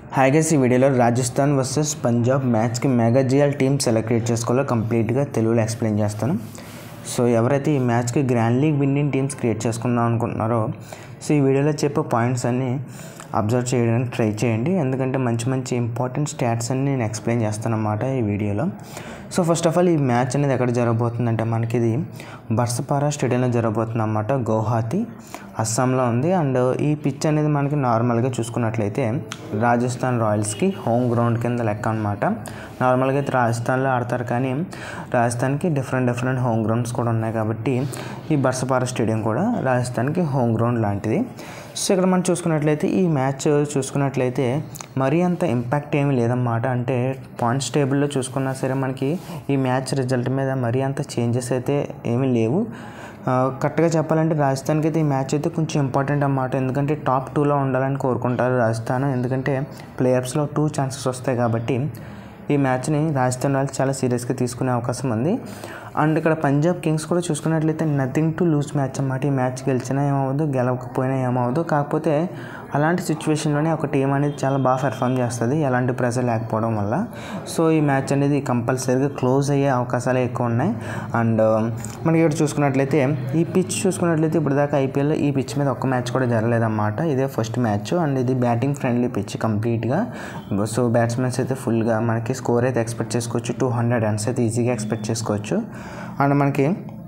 hi guys ఈ వీడియోలో Rajasthan versus Punjab మ్యాచ్కి మెగా జిఎల్ టీమ్ సెలెక్ట్ చేసుకోవాలో కంప్లీట్గా తెలుగులో ఎక్స్ప్లెయిన్ చేస్తాను సో ఎవరైతే ఈ మ్యాచ్కి grand league winning teams create చేసుకుందాం అనుకుంటున్నారో సో ఈ వీడియోలో చెప్పే పాయింట్స్ అన్నీ అబ్జర్వ్ చేయడానికి ట్రై చేయండి ఎందుకంటే మంచి మంచి ఇంపార్టెంట్ స్టాట్స్ అన్ని నేను ఎక్స్ప్లెయిన్ చేస్తాను అన్నమాట ఈ వీడియోలో సో ఫస్ట్ ఆఫ్ ఆల్ ఈ మ్యాచ్ అనేది ఎక్కడ జరగబోతుందంటే మనకి ఇది బర్సపారా స్టేడియంలో జరగబోతుంది అన్నమాట గౌహాతి అస్సాంలో ఉంది అండ్ ఈ పిచ్ అనేది మనకి నార్మల్గా చూసుకున్నట్లయితే రాజస్థాన్ రాయల్స్కి హోమ్ గ్రౌండ్ కింద లెక్క అనమాట నార్మల్గా అయితే రాజస్థాన్లో ఆడతారు కానీ రాజస్థాన్కి డిఫరెంట్ డిఫరెంట్ హోమ్ గ్రౌండ్స్ కూడా ఉన్నాయి కాబట్టి ఈ బర్సపారా స్టేడియం కూడా రాజస్థాన్కి హోమ్ గ్రౌండ్ లాంటిది సో ఇక్కడ మనం చూసుకున్నట్లయితే ఈ మ్యాచ్ చూసుకున్నట్లయితే మరీ అంత ఇంపాక్ట్ ఏమీ లేదన్నమాట అంటే పాయింట్స్ టేబుల్లో చూసుకున్నా సరే మనకి ఈ మ్యాచ్ రిజల్ట్ మీద మరీ అంత చేంజెస్ అయితే ఏమీ లేవు కరెక్ట్గా చెప్పాలంటే రాజస్థాన్కి అయితే ఈ మ్యాచ్ అయితే కొంచెం ఇంపార్టెంట్ అన్నమాట ఎందుకంటే టాప్ టూలో ఉండాలని కోరుకుంటారు రాజస్థాన్ ఎందుకంటే ప్లేయర్స్లో టూ ఛాన్సెస్ వస్తాయి కాబట్టి ఈ మ్యాచ్ని రాజస్థాన్ వాళ్ళు చాలా సీరియస్గా తీసుకునే అవకాశం ఉంది అండ్ ఇక్కడ పంజాబ్ కింగ్స్ కూడా చూసుకున్నట్లయితే నథింగ్ టు లూజ్ మ్యాచ్ అన్నమాట ఈ మ్యాచ్ గెలిచినా ఏమవ్వదు గెలవకపోయినా ఏమవ్వదు కాకపోతే అలాంటి సిచ్యువేషన్లోనే ఒక టీం అనేది చాలా బాగా పెర్ఫామ్ చేస్తుంది ఎలాంటి ప్రెజర్ లేకపోవడం వల్ల సో ఈ మ్యాచ్ అనేది కంపల్సరీగా క్లోజ్ అయ్యే అవకాశాలు ఎక్కువ ఉన్నాయి అండ్ మనకి ఇక్కడ చూసుకున్నట్లయితే ఈ పిచ్ చూసుకున్నట్లయితే ఇప్పుడు దాకా ఐపీఎల్లో ఈ పిచ్ మీద ఒక్క మ్యాచ్ కూడా జరగలేదన్నమాట ఇదే ఫస్ట్ మ్యాచ్ అండ్ ఇది బ్యాటింగ్ ఫ్రెండ్లీ పిచ్ కంప్లీట్గా సో బ్యాట్స్మెన్స్ అయితే ఫుల్గా మనకి స్కోర్ అయితే ఎక్స్పెక్ట్ చేసుకోవచ్చు టూ హండ్రెడ్ రన్స్ అయితే ఈజీగా ఎక్స్పెక్ట్ చేసుకోవచ్చు అండ్ మనకి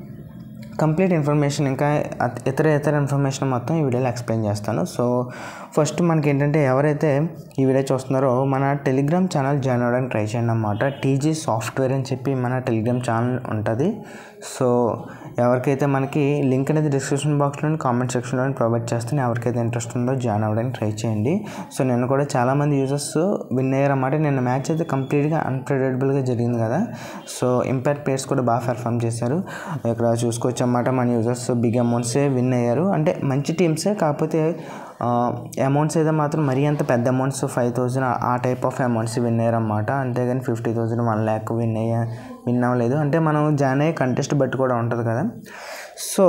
కంప్లీట్ ఇన్ఫర్మేషన్ ఇంకా ఇతర ఇతర ఇన్ఫర్మేషన్ మొత్తం ఈ వీడియోలో ఎక్స్ప్లెయిన్ చేస్తాను సో ఫస్ట్ మనకి ఏంటంటే ఎవరైతే ఈ వీడియో చూస్తున్నారో మన టెలిగ్రామ్ ఛానల్ జాయిన్ అవ్వడానికి ట్రై చేయండి అన్నమాట టీజీ సాఫ్ట్వేర్ అని చెప్పి మన టెలిగ్రామ్ ఛానల్ ఉంటుంది సో ఎవరికైతే మనకి లింక్ అనేది డిస్క్రిప్షన్ బాక్స్లో కామెంట్ సెక్షన్లో ప్రొవైడ్ చేస్తాను ఎవరికైతే ఇంట్రెస్ట్ ఉందో జాయిన్ అవ్వడానికి ట్రై చేయండి సో నేను కూడా చాలామంది యూజర్స్ విన్ అయ్యారు అన్నమాట నిన్న మ్యాచ్ అయితే కంప్లీట్గా అన్ప్రెడిక్టబుల్గా జరిగింది కదా సో ఇంపాక్ట్ ప్లేయర్స్ కూడా బాగా పెర్ఫామ్ చేశారు ఇక్కడ చూసుకోవచ్చు అన్నమాట మన యూజర్స్ బిగ్ అమౌంట్సే విన్ అయ్యారు అంటే మంచి టీమ్సే కాకపోతే అమౌంట్స్ అయితే మాత్రం మరీ అంత పెద్ద అమౌంట్స్ ఫైవ్ థౌజండ్ ఆ టైప్ ఆఫ్ అమౌంట్స్ విన్ అయ్యారు అన్నమాట అంతేగాని fifty thousand one lakh win అయ్యా విన్ అవ్వలేదు అంటే మనం జాయిన్ అయ్యే కంటెస్ట్ బట్టి కూడా ఉంటుంది కదా సో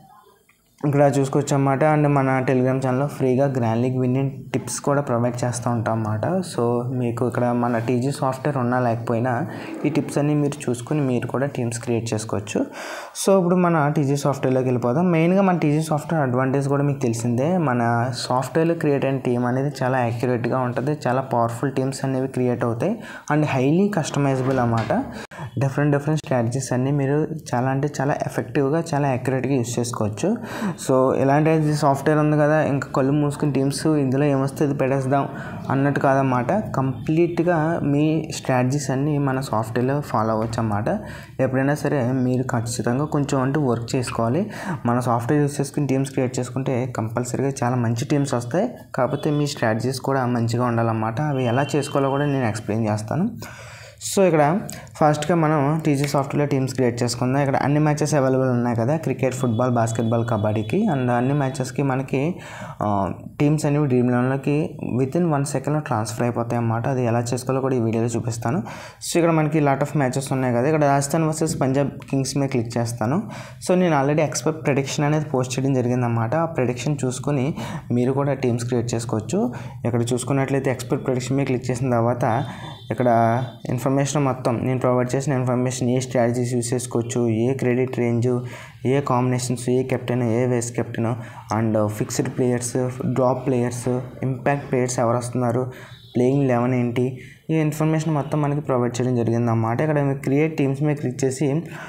ఇక్కడ చూసుకోవచ్చు అన్నమాట అండ్ మన టెలిగ్రామ్ ఛానల్లో ఫ్రీగా గ్రాండ్ లీగ్ విన్నింగ్ టిప్స్ కూడా ప్రొవైడ్ చేస్తూ ఉంటాం అన్నమాట సో మీకు ఇక్కడ మన టీజీ సాఫ్ట్వేర్ ఉన్నా లేకపోయినా ఈ టిప్స్ అన్నీ మీరు చూసుకుని మీరు కూడా టీమ్స్ క్రియేట్ చేసుకోవచ్చు సో ఇప్పుడు మన టీజీ సాఫ్ట్వేర్లోకి వెళ్ళిపోదాం మెయిన్గా మన టీజీ సాఫ్ట్వేర్ అడ్వాంటేజ్ కూడా మీకు తెలిసిందే మన సాఫ్ట్వేర్లో క్రియేట్ అయిన టీం అనేది చాలా యాక్యురేట్గా ఉంటుంది చాలా పవర్ఫుల్ టీమ్స్ అనేవి క్రియేట్ అవుతాయి అండ్ హైలీ కస్టమైజబుల్ అన్నమాట డిఫరెంట్ డిఫరెంట్ స్ట్రాటజీస్ అన్నీ మీరు చాలా అంటే చాలా ఎఫెక్టివ్గా చాలా యాక్యురేట్గా యూస్ చేసుకోవచ్చు సో ఇలాంటి సాఫ్ట్వేర్ ఉంది కదా ఇంకా కళ్ళు మూసుకుని టీమ్స్ ఇందులో ఏమొస్తే ఇది పెట్టేద్దాం అన్నట్టు కాదన్నమాట కంప్లీట్గా మీ స్ట్రాటజీస్ అన్నీ మన సాఫ్ట్వేర్లో ఫాలో అవ్వచ్చు అన్నమాట ఎప్పుడైనా సరే మీరు ఖచ్చితంగా కొంచెం అంటే వర్క్ చేసుకోవాలి మన సాఫ్ట్వేర్ యూస్ చేసుకుని టీమ్స్ క్రియేట్ చేసుకుంటే కంపల్సరీగా చాలా మంచి టీమ్స్ వస్తాయి కాకపోతే మీ స్ట్రాటజీస్ కూడా మంచిగా ఉండాలన్నమాట అవి ఎలా చేసుకోవాలో కూడా నేను ఎక్స్ప్లెయిన్ చేస్తాను సో ఇక్కడ ఫస్ట్గా మనం టీజీ సాఫ్ట్వేర్లో టీమ్స్ క్రియేట్ చేసుకుందాం ఇక్కడ అన్ని మ్యాచెస్ అవైలబుల్ ఉన్నాయి కదా క్రికెట్ ఫుట్బాల్ బాస్కెట్బాల్ కబడ్డీకి అండ్ అన్ని మ్యాచెస్కి మనకి టీమ్స్ అనేవి డ్రీమ్ లెవెన్లోకి విత్ ఇన్ వన్ సెకండ్లో ట్రాన్స్ఫర్ అయిపోతాయి అన్నమాట అది ఎలా చేసుకోవాలో కూడా ఈ వీడియోలో చూపిస్తాను సో ఇక్కడ మనకి లాట్ ఆఫ్ మ్యాచెస్ ఉన్నాయి కదా ఇక్కడ రాజస్థాన్ వర్సెస్ పంజాబ్ కింగ్స్ మీద క్లిక్ చేస్తాను సో నేను ఆల్రెడీ ఎక్స్పెక్ట్ ప్రెడిక్షన్ అనేది పోస్ట్ చేయడం జరిగిందన్నమాట ఆ ప్రెడిక్షన్ చూసుకుని మీరు కూడా టీమ్స్ క్రియేట్ చేసుకోవచ్చు ఇక్కడ చూసుకున్నట్లయితే ఎక్స్పెక్ట్ ప్రెడిక్షన్ మీద క్లిక్ చేసిన తర్వాత ఇక్కడ ఇన్ఫర్మేషన్ మొత్తం నేను ప్రొవైడ్ చేసిన ఇన్ఫర్మేషన్ ఏ స్ట్రాటజీస్ యూస్ చేసుకోవచ్చు ఏ క్రెడిట్ రేంజ్ ఏ కాంబినేషన్స్ ఏ కెప్టెన్ ఏ vice captain and fixed players drop players impact players ఎవరు వస్తున్నారు ప్లేయింగ్ లెవెన్ ఏంటి ఈ ఇన్ఫర్మేషన్ మొత్తం మనకి ప్రొవైడ్ చేయడం జరిగింది అన్నమాట ఇక్కడ మీరు క్రియేట్ టీమ్స్ మీద క్లిక్ చేసి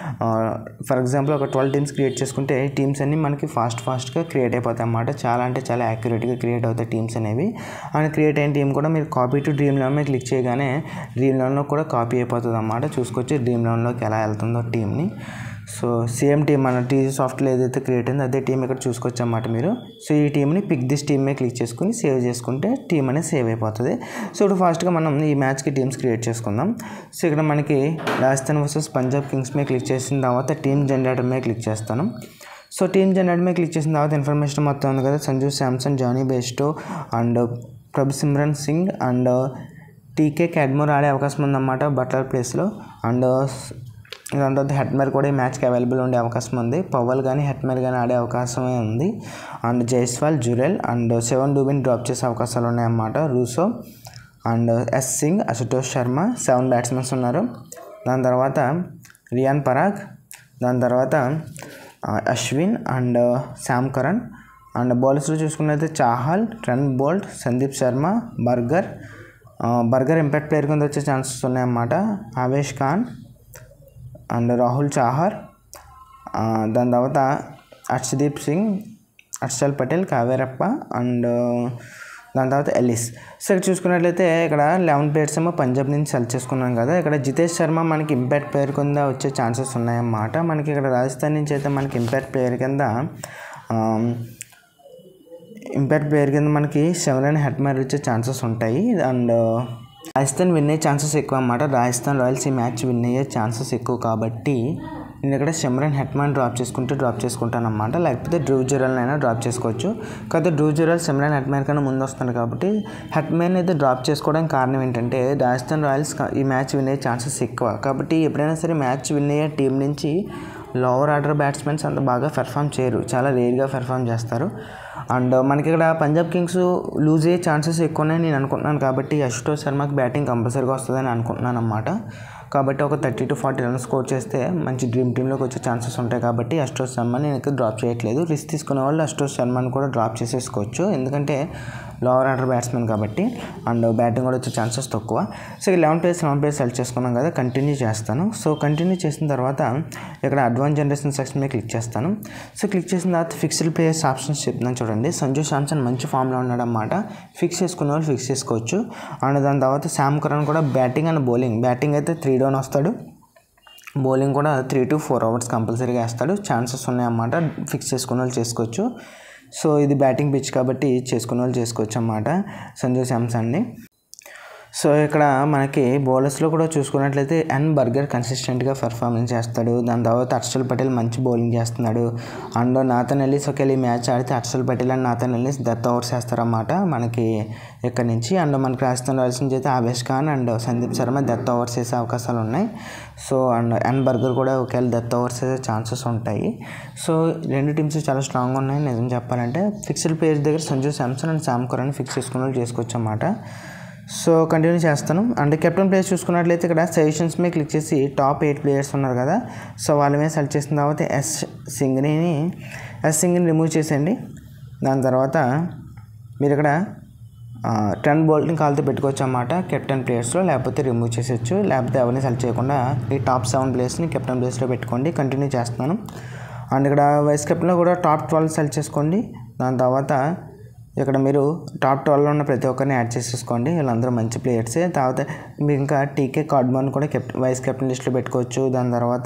ఫర్ ఎగ్జాంపుల్ ఒక ట్వెల్వ్ టీమ్స్ క్రియేట్ చేసుకుంటే టీమ్స్ అన్నీ మనకి ఫాస్ట్ ఫాస్ట్గా క్రియేట్ అయిపోతాయి అన్నమాట చాలా అంటే చాలా యాక్యురేట్గా క్రియేట్ అవుతాయి టీమ్స్ అనేవి అండ్ క్రియేట్ అయిన టీం కూడా మీరు కాపీ టు డ్రీమ్ లెవెన్ మీద క్లిక్ చేయగానే డ్రీమ్ లెవెన్లో కూడా కాపీ అయిపోతుంది అన్నమాట చూసుకొచ్చి డ్రీమ్ లెవెన్లోకి ఎలా వెళ్తుందో టీంని సో సేమ్ టీం మన టీజీ సాఫ్ట్వేర్ ఏదైతే క్రియేట్ అయిందో అదే టీం ఇక్కడ చూసుకోవచ్చు అన్నమాట మీరు సో ఈ టీంని పిక్ దిస్ టీమ్ మీద క్లిక్ చేసుకుని సేవ్ చేసుకుంటే టీం అనేది సేవ్ అయిపోతుంది సో ఇప్పుడు ఫాస్ట్గా మనం ఈ మ్యాచ్కి టీమ్స్ క్రియేట్ చేసుకుందాం సో ఇక్కడ మనకి రాజస్థాన్ వర్సెస్ పంజాబ్ కింగ్స్ మీద క్లిక్ చేసిన తర్వాత టీమ్ జనరేటర్ మీద క్లిక్ చేస్తాను సో టీమ్ జనరేటర్ మీద క్లిక్ చేసిన తర్వాత ఇన్ఫర్మేషన్ మొత్తం ఉంది కదా Sanju Samson Jonny Bairstow and Prabhsimran Singh and TK Cadmore ఆడే అవకాశం ఉందన్నమాట బట్లర్ ప్లేస్లో అండ్ దాని తర్వాత హెట్మేర్ కూడా ఈ మ్యాచ్కి అవైలబుల్ ఉండే అవకాశం ఉంది పవల్ కానీ హెట్మేర్ కానీ ఆడే అవకాశమే ఉంది అండ్ జైస్వాల్ జురెల్ అండ్ సెవెన్ డూబిన్ డ్రాప్ చేసే అవకాశాలు ఉన్నాయన్నమాట Rossouw and S Singh Ashutosh Sharma seven batsmens ఉన్నారు దాని తర్వాత రియాన్ పరాగ్ దాని తర్వాత ఆ, Ashwin and Sam Curran and బౌలర్స్లో చూసుకున్నట్లయితే Chahal Trent Boult Sandeep Sharma Burger ఆ, బర్గర్ ఇంపాక్ట్ ప్లేయర్ కింద వచ్చే ఛాన్సెస్ ఉన్నాయన్నమాట ఆవేష్ ఖాన్ అండ్ రాహుల్ చాహర్ ఆ, దాని తర్వాత హర్షదీప్ సింగ్ హర్షల్ పటేల్ కావేరప్ప అండ్ దాని తర్వాత ఎలిస్ సో ఇక్కడ చూసుకున్నట్లయితే ఇక్కడ లెవెన్ ప్లేయర్స్ ఏమో పంజాబ్ నుంచి సెలెక్ట్ చేసుకున్నాం కదా ఇక్కడ జితేష్ శర్మ మనకి ఇంపాక్ట్ ప్లేయర్ కింద వచ్చే ఛాన్సెస్ ఉన్నాయన్నమాట మనకి ఇక్కడ రాజస్థాన్ నుంచి అయితే మనకి ఇంపాక్ట్ ప్లేయర్ కింద ఇంపాక్ట్ ప్లేయర్ కింద మనకి సెవెన్ అండ్ హెడ్ మ్యాచ్ వచ్చే ఛాన్సెస్ ఉంటాయి అండ్ రాజస్థాన్ విన్ అయ్యే ఛాన్సెస్ ఎక్కువ అన్నమాట రాజస్థాన్ రాయల్స్ ఈ మ్యాచ్ విన్ అయ్యే ఛాన్సెస్ ఎక్కువ కాబట్టి నేను ఇక్కడ సిమ్రన్ హెట్మాన్ డ్రాప్ చేసుకుంటే డ్రాప్ చేసుకుంటాను అనమాట లేకపోతే డ్రూ జురల్ అయినా డ్రాప్ చేసుకోవచ్చు కాకపోతే డ్రూ జురల్ సిమ్రన్ హెట్మాన్ కన్నా ముందు వస్తుంది కాబట్టి హెట్మాన్ అయితే డ్రాప్ చేసుకోవడానికి కారణం ఏంటంటే రాజస్థాన్ రాయల్స్ కా- ఈ మ్యాచ్ విన్ అయ్యే ఛాన్సెస్ ఎక్కువ కాబట్టి ఎప్పుడైనా సరే మ్యాచ్ విన్ అయ్యే టీం నుంచి లోవర్ ఆర్డర్ బ్యాట్స్మెన్స్ అంత బాగా పెర్ఫామ్ చేయరు చాలా రేర్గా పెర్ఫామ్ చేస్తారు అండ్ మనకి ఇక్కడ పంజాబ్ కింగ్స్ లూజ్ అయ్యే ఛాన్సెస్ ఎక్కువ ఉన్నాయని నేను అనుకుంటున్నాను కాబట్టి అశుతోష్ శర్మకి బ్యాటింగ్ కంపల్సరీగా వస్తుందని అనుకుంటున్నాను అనమాట కాబట్టి ఒక thirty to forty runs score చేస్తే మంచి డ్రీమ్ టీంలోకి వచ్చే ఛాన్సెస్ ఉంటాయి కాబట్టి అశుతోష్ శర్మని నేను ఇక్కడ డ్రాప్ చేయట్లేదు రిస్క్ తీసుకునే వాళ్ళు అశుతోష్ శర్మని కూడా డ్రాప్ చేసేసుకోవచ్చు ఎందుకంటే లోవర్ ఆర్డర్ బ్యాట్స్మెన్ కాబట్టి అండ్ బ్యాటింగ్ కూడా వచ్చే ఛాన్సెస్ తక్కువ so eleven players eleven players select చేసుకున్నాం కదా కంటిన్యూ చేస్తాను సో కంటిన్యూ చేసిన తర్వాత ఇక్కడ అడ్వాన్స్ జనరేషన్ సెక్షన్ మీద క్లిక్ చేస్తాను సో క్లిక్ చేసిన తర్వాత ఫిక్స్డ్ ప్లేయర్స్ ఆప్షన్స్ చెప్తున్నాను చూడండి సంజు శాంసన్ మంచి ఫామ్లో ఉన్నాడు అన్నమాట ఫిక్స్ చేసుకున్న వాళ్ళు ఫిక్స్ చేసుకోవచ్చు అండ్ దాని తర్వాత శామ్ కరణ్ కూడా బ్యాటింగ్ అండ్ బౌలింగ్ బ్యాటింగ్ అయితే త్రీ డౌన్ వస్తాడు బౌలింగ్ కూడా త్రీ టు ఫోర్ అవర్స్ కంపల్సరీగా వేస్తాడు ఛాన్సెస్ ఉన్నాయన్నమాట ఫిక్స్ చేసుకున్న వాళ్ళు చేసుకోవచ్చు సో ఇది బ్యాటింగ్ పిచ్ కాబట్టి చేసుకున్న వాళ్ళు చేసుకోవచ్చు అన్నమాట సంజు శాంసన్ని సో ఇక్కడ మనకి బౌలర్స్లో కూడా చూసుకున్నట్లయితే ఎన్ బర్గర్ కన్సిస్టెంట్గా పెర్ఫార్మెన్స్ చేస్తాడు దాని తర్వాత హర్షల్ పటేల్ మంచి బౌలింగ్ చేస్తున్నాడు అండ్ నాథన్ ఎల్లిస్ ఒకవేళ ఈ మ్యాచ్ ఆడితే Harshal Patel and Nathan Ellis death overs వేస్తారన్నమాట మనకి ఇక్కడ నుంచి అండ్ మనకి రాజస్థాన్ రాయల్స్ నుంచి అయితే Avesh Khan and Sandeep Sharma death overs వేసే అవకాశాలు ఉన్నాయి సో అండ్ ఎన్ బర్గర్ కూడా ఒకవేళ డెత్ ఓవర్స్ వేసే ఛాన్సెస్ ఉంటాయి సో రెండు టీమ్స్ చాలా స్ట్రాంగ్గా ఉన్నాయి నిజం చెప్పాలంటే ఫిక్స్డ్ ప్లేయర్స్ దగ్గర Sanju Samson and Sam Curran fix చేసుకున్న వాళ్ళు చేసుకోవచ్చు అన్నమాట సో కంటిన్యూ చేస్తాను అండ్ కెప్టెన్ ప్లేయర్స్ చూసుకున్నట్లయితే ఇక్కడ సజెషన్స్ మీద క్లిక్ చేసి టాప్ ఎయిట్ ప్లేయర్స్ ఉన్నారు కదా సో వాళ్ళ మీద సెలెక్ట్ చేసిన తర్వాత ఎస్ సింగ్ని ఎస్ సింగ్ని రిమూవ్ చేసేయండి దాని తర్వాత మీరు ఇక్కడ టెన్ బోల్ట్ని కాల్తో పెట్టుకోవచ్చు అన్నమాట కెప్టెన్ ప్లేయర్స్లో లేకపోతే రిమూవ్ చేసేయచ్చు లేకపోతే ఎవరిని సెలెక్ట్ చేయకుండా ఈ టాప్ సెవెన్ ప్లేయర్స్ని కెప్టెన్ ప్లేయర్స్లో పెట్టుకోండి కంటిన్యూ చేస్తున్నాను అండ్ ఇక్కడ వైస్ కెప్టెన్లో కూడా టాప్ ట్వెల్వ్ సెలెక్ట్ చేసుకోండి దాని తర్వాత ఇక్కడ మీరు టాప్ ట్వెల్వ్లో ఉన్న ప్రతి ఒక్కరిని యాడ్ చేసేసుకోండి వీళ్ళందరూ మంచి ప్లేయర్సే తర్వాత మీరు ఇంకా టీకే కార్డ్మన్ కూడా కెప్టెన్ వైస్ కెప్టెన్ లిస్ట్లో పెట్టుకోవచ్చు దాని తర్వాత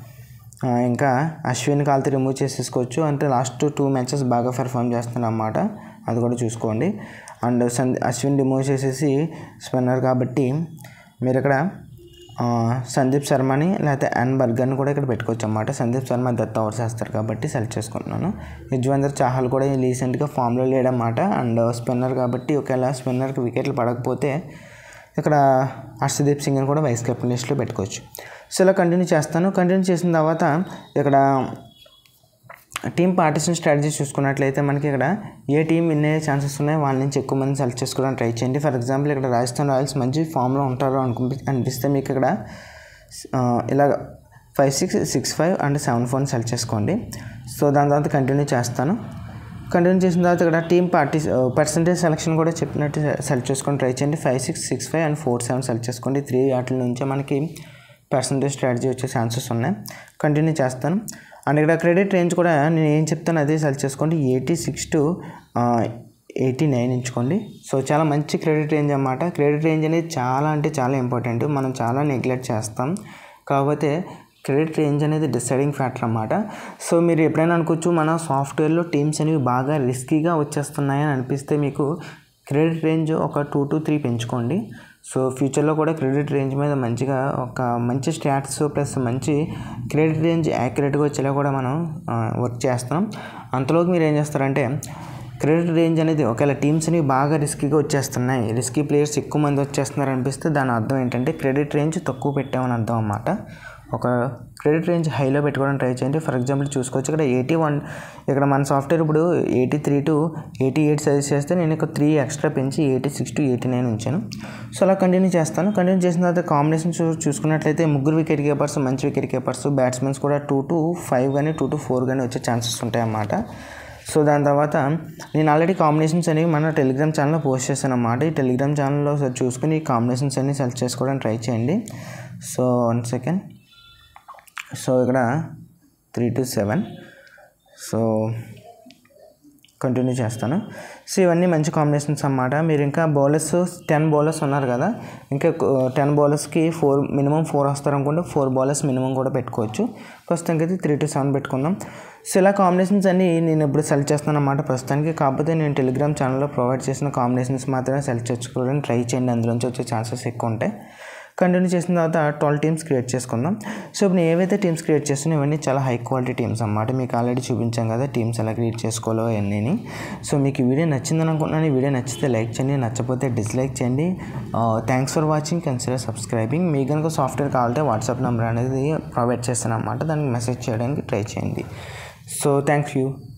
ఆ, ఇంకా అశ్విన్ కాల్తో రిమూవ్ చేసేసుకోవచ్చు అంటే లాస్ట్ టూ మ్యాచెస్ బాగా పెర్ఫామ్ చేస్తున్నారు అన్నమాట అది కూడా చూసుకోండి అండ్ సంద్ అశ్విన్ రిమూవ్ చేసేసి స్పిన్నర్ కాబట్టి మీరు ఇక్కడ ఆ, సందీప్ శర్మని లేకపోతే ఎన్ బర్గర్ని కూడా ఇక్కడ పెట్టుకోవచ్చు అన్నమాట సందీప్ శర్మ దత్త ఓవర్స్ వేస్తారు కాబట్టి సెలెక్ట్ చేసుకుంటున్నాను యుజ్వేందర్ చాహల్ కూడా రీసెంట్గా ఫామ్లో లేడన్నమాట అండ్ స్పిన్నర్ కాబట్టి ఒకవేళ స్పిన్నర్కి వికెట్లు పడకపోతే ఇక్కడ హర్షదీప్ సింగ్ని కూడా వైస్ కెప్టెన్ లిస్ట్లో పెట్టుకోవచ్చు సో ఇలా కంటిన్యూ చేస్తాను కంటిన్యూ చేసిన తర్వాత ఇక్కడ టీమ్ పార్టిషన్ స్ట్రాటజీ చూసుకున్నట్లయితే మనకి ఇక్కడ ఏ టీం విన్ అయ్యే ఛాన్సెస్ ఉన్నాయో వాళ్ళ నుంచి ఎక్కువ మంది సెలెక్ట్ చేసుకోవడానికి ట్రై చేయండి ఫర్ ఎగ్జాంపుల్ ఇక్కడ రాజస్థాన్ రాయల్స్ మంచి ఫామ్లో ఉంటారు అనుకుంపి అనిపిస్తే మీకు ఇక్కడ ఆ, ఇలాగ five six six five and seven ఫోర్ని సెలెక్ట్ చేసుకోండి సో దాని తర్వాత కంటిన్యూ చేస్తాను కంటిన్యూ చేసిన తర్వాత ఇక్కడ టీమ్ పార్టీ పర్సంటేజ్ సెలెక్షన్ కూడా చెప్పినట్టు సెలెక్ట్ చేసుకొని ట్రై చేయండి five six six five and four seven select చేసుకోండి త్రీ వాటి నుంచే మనకి పర్సంటేజ్ స్ట్రాటజీ వచ్చే ఛాన్సెస్ ఉన్నాయి కంటిన్యూ చేస్తాను అండ్ ఇక్కడ క్రెడిట్ రేంజ్ కూడా నేను ఏం చెప్తాను అదే సెలెక్ట్ చేసుకోండి eighty six to eighty nine ఎంచుకోండి సో చాలా మంచి క్రెడిట్ రేంజ్ అన్నమాట క్రెడిట్ రేంజ్ అనేది చాలా అంటే చాలా ఇంపార్టెంట్ మనం చాలా నెగ్లెక్ట్ చేస్తాం కాకపోతే క్రెడిట్ రేంజ్ అనేది డిసైడింగ్ ఫ్యాక్టర్ అన్నమాట సో మీరు ఎప్పుడైనా అనుకోవచ్చు మన సాఫ్ట్వేర్లో టీమ్స్ అనేవి బాగా రిస్కీగా వచ్చేస్తున్నాయని అనిపిస్తే మీకు క్రెడిట్ రేంజ్ ఒక టూ టు త్రీ పెంచుకోండి సో ఫ్యూచర్లో కూడా క్రెడిట్ రేంజ్ మీద మంచిగా ఒక మంచి స్టాట్స్ ప్లస్ మంచి క్రెడిట్ రేంజ్ యాక్యురేట్గా వచ్చేలా కూడా మనం వర్క్ చేస్తున్నాం అంతలోకి మీరు ఏం చేస్తారంటే క్రెడిట్ రేంజ్ అనేది ఒకవేళ టీమ్స్ అనేవి బాగా రిస్కీగా వచ్చేస్తున్నాయి రిస్కీ ప్లేయర్స్ ఎక్కువ మంది వచ్చేస్తున్నారు అనిపిస్తే దాని అర్థం ఏంటంటే క్రెడిట్ రేంజ్ తక్కువ పెట్టామని అర్థం అన్నమాట ఒక క్రెడిట్ రేంజ్ హైలో పెట్టుకోవడం ట్రై చేయండి ఫర్ ఎగ్జాంపుల్ చూసుకోవచ్చు ఇక్కడ ఎయిటీ వన్ ఇక్కడ మన సాఫ్ట్వేర్ ఇప్పుడు eighty three to eighty eight suggest చేస్తే నేను ఒక త్రీ ఎక్స్ట్రా పెంచి eighty six to eighty nine ఉంచాను సో అలా కంటిన్యూ చేస్తాను కంటిన్యూ చేసిన తర్వాత కాంబినేషన్ చూ చూసుకున్నట్లయితే ముగ్గురు వికెట్ కీపర్స్ మంచి వికెట్ కీపర్స్ బ్యాట్స్మెన్స్ కూడా టూ టు ఫైవ్ కానీ టూ టు ఫోర్ కానీ వచ్చే ఛాన్సెస్ ఉంటాయి అన్నమాట సో దాని తర్వాత నేను ఆల్రెడీ కాంబినేషన్స్ అనేవి మన టెలిగ్రామ్ ఛానల్లో పోస్ట్ చేశాను అన్నమాట ఈ టెలిగ్రామ్ ఛానల్లో ఒకసారి చూసుకుని ఈ కాంబినేషన్స్ అన్ని సెలెక్ట్ చేసుకోవడానికి ట్రై చేయండి సో వన్ సెకండ్ సో ఇక్కడ three to seven so continue చేస్తాను సో ఇవన్నీ మంచి కాంబినేషన్స్ అన్నమాట మీరు ఇంకా బౌలర్స్ టెన్ బౌలర్స్ ఉన్నారు కదా ఇంకా టెన్ బౌలర్స్కి ఫోర్ మినిమం ఫోర్ వస్తారు అనుకుంటే ఫోర్ బౌలర్స్ మినిమం కూడా పెట్టుకోవచ్చు ప్రస్తుతానికి అయితే త్రీ టు సెవెన్ పెట్టుకుందాం సో ఇలా కాంబినేషన్స్ అన్ని నేను ఇప్పుడు సెలెక్ట్ చేస్తాను అన్నమాట ప్రస్తుతానికి కాకపోతే నేను టెలిగ్రామ్ ఛానల్లో ప్రొవైడ్ చేసిన కాంబినేషన్స్ మాత్రమే సెలెక్ట్ చేసుకోవడానికి ట్రై చేయండి అందులోంచి వచ్చే ఛాన్సెస్ ఎక్కువ ఉంటాయి కంటిన్యూ చేసిన తర్వాత ట్వెల్వ్ టీమ్స్ క్రియేట్ చేసుకుందాం సో ఇప్పుడు నేను ఏవైతే టీమ్స్ క్రియేట్ చేస్తున్నా ఇవన్నీ చాలా హై క్వాలిటీ టీమ్స్ అన్నమాట మీకు ఆల్రెడీ చూపించాం కదా టీమ్స్ ఎలా క్రియేట్ చేసుకోవాలో అన్నీ సో మీకు ఈ వీడియో నచ్చిందని అనుకుంటున్నాను ఈ వీడియో నచ్చితే లైక్ చేయండి నచ్చకపోతే డిస్లైక్ చేయండి thanks for watching consider subscribing మీకు కనుక సాఫ్ట్వేర్ కావాలంటే వాట్సాప్ నెంబర్ అనేది ప్రొవైడ్ చేస్తాను అనమాట దానికి మెసేజ్ చేయడానికి ట్రై చేయండి సో థ్యాంక్ యూ